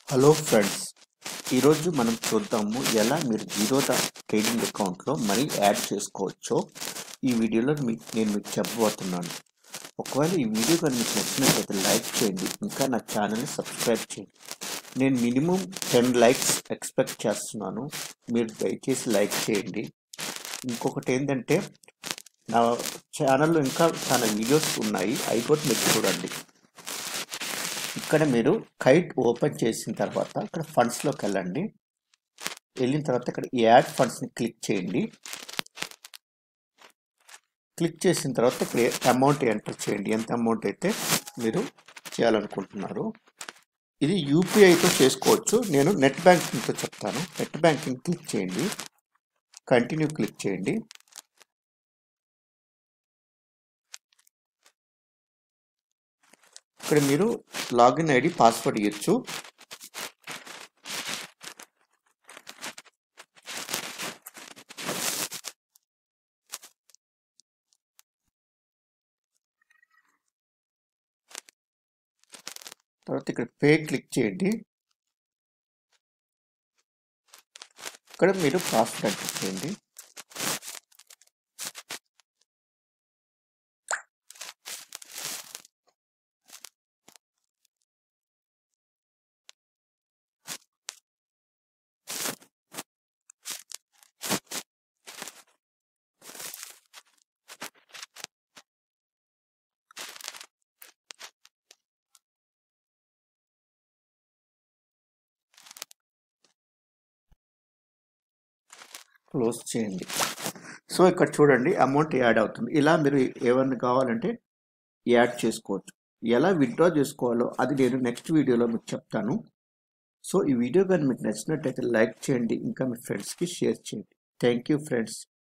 hello friends ఈరోజు మనం చూద్దాము ఎలా మీరు జీరోదా ట్రేడింగ్ అకౌంట్లో మనీ యాడ్ చేసుకోవచ్చో ఈ వీడియోలో మీ- నేను మీకు చెప్పబోతున్నాను ఒకవేళ ఈ వీడియో కానీ మీకు నచ్చినట్లయితే లైక్ చేయండి ఇంకా నా ఛానల్ని సబ్స్క్రైబ్ చేయండి నేను మినిమం టెన్ లైక్స్ ఎక్స్పెక్ట్ చేస్తున్నాను మీరు దయచేసి లైక్ చేయండి ఇంకొకటి ఏంటంటే నా ఛానల్లో ఇంకా చాలా వీడియోస్ ఉన్నాయి అవి కూడా మీరు చూడండి ఇక్కడ మీరు కైట్ ఓపెన్ చేసిన తర్వాత ఇక్కడ ఫండ్స్లోకి వెళ్ళండి వెళ్ళిన తర్వాత ఇక్కడ యాడ్ ఫండ్స్ని క్లిక్ చేయండి క్లిక్ చేసిన తర్వాత ఇక్కడ అమౌంట్ ఎంటర్ చేయండి ఎంత అమౌంట్ అయితే మీరు చేయాలనుకుంటున్నారు ఇది యూపీఐతో చేసుకోవచ్చు నేను నెట్ బ్యాంకింగ్తో చెప్తాను నెట్ బ్యాంకింగ్ క్లిక్ చేయండి కంటిన్యూ క్లిక్ చేయండి ఇక్కడ మీరు లాగిన్ ఐడి పాస్వర్డ్ ఇవ్వచ్చు తర్వాత ఇక్కడ పే క్లిక్ చేయండి ఇక్కడ మీరు పాస్వర్డ్ ఎంటర్ చేయండి క్లోజ్ చేయండి సో ఇక్కడ చూడండి అమౌంట్ యాడ్ అవుతుంది ఇలా మీరు ఏమన్నా కావాలంటే యాడ్ చేసుకోవచ్చు ఎలా విత్డ్రా చేసుకోవాలో అది నేను నెక్స్ట్ వీడియోలో మీకు చెప్తాను సో ఈ వీడియో కానీ మీకు నచ్చినట్టయితే లైక్ చేయండి ఇంకా మీ ఫ్రెండ్స్కి షేర్ చేయండి థ్యాంక్ యూ ఫ్రెండ్స్